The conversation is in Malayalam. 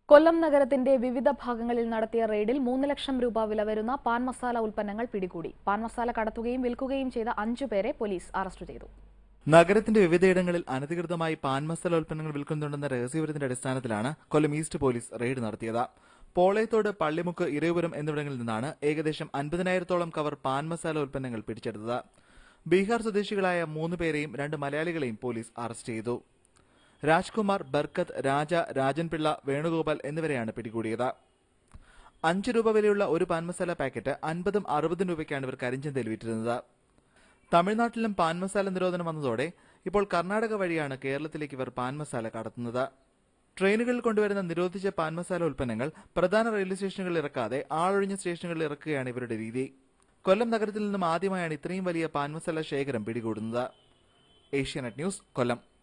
കൊല്ലം നഗരത്തിന്റെ വിവിധ ഭാഗങ്ങളിൽ നടത്തിയ റെയ്ഡിൽ മൂന്ന് ലക്ഷം രൂപ വില വരുന്ന പാൻ മസാല ഉൽപ്പന്നങ്ങൾ പിടികൂടി പാൻ മസാല കടത്തുകയും വിൽക്കുകയും ചെയ്ത അഞ്ചു പേരെ പോലീസ് അറസ്റ്റ് ചെയ്തു നഗരത്തിന്റെ വിവിധയിടങ്ങളിൽ അനധികൃതമായി പാൻ മസാല ഉൽപ്പന്നങ്ങൾ വിൽക്കുന്നുണ്ടെന്ന രഹസ്യവിവരത്തിന്റെ അടിസ്ഥാനത്തിലാണ് കൊല്ലം ഈസ്റ്റ് പോലീസ് റെയ്ഡ് നടത്തിയത് പോളയത്തോട് പള്ളിമുക്ക് ഇരവിപുരം എന്നിവിടങ്ങളിൽ നിന്നാണ് ഏകദേശം അൻപതിനായിരത്തോളം കവർ പാൻ മസാല ഉൽപ്പന്നങ്ങൾ പിടിച്ചെടുത്തത് ബീഹാർ സ്വദേശികളായ മൂന്ന് പേരെയും രണ്ട് മലയാളികളെയും പോലീസ് അറസ്റ്റ് ചെയ്തു രാജ്കുമാർ ബർക്കത്ത് രാജ രാജൻപിള്ള വേണുഗോപാൽ എന്നിവരെയാണ് പിടികൂടിയത് അഞ്ച് രൂപ വിലയുള്ള ഒരു പാൻ മസാല പാക്കറ്റ് അൻപതും അറുപതും രൂപയ്ക്കാണ് ഇവർ കരിഞ്ചന്തയിൽ വിറ്റിരുന്നത് തമിഴ്നാട്ടിലും പാൻ മസാല നിരോധനം വന്നതോടെ ഇപ്പോൾ കർണാടക വഴിയാണ് കേരളത്തിലേക്ക് ഇവർ പാൻ മസാല കടത്തുന്നത് ട്രെയിനുകളിൽ കൊണ്ടുവരുന്ന നിരോധിച്ച പാൻ മസാല ഉൽപ്പന്നങ്ങൾ പ്രധാന റെയിൽവേ സ്റ്റേഷനുകളിൽ ഇറക്കാതെ ആളൊഴിഞ്ഞ സ്റ്റേഷനുകളിൽ ഇറക്കുകയാണ് ഇവരുടെ രീതി കൊല്ലം നഗരത്തിൽ നിന്നും ആദ്യമായാണ് ഇത്രയും വലിയ പാൻ മസാല ശേഖരം പിടികൂടുന്നത് ഏഷ്യാനെറ്റ് ന്യൂസ് കൊല്ലം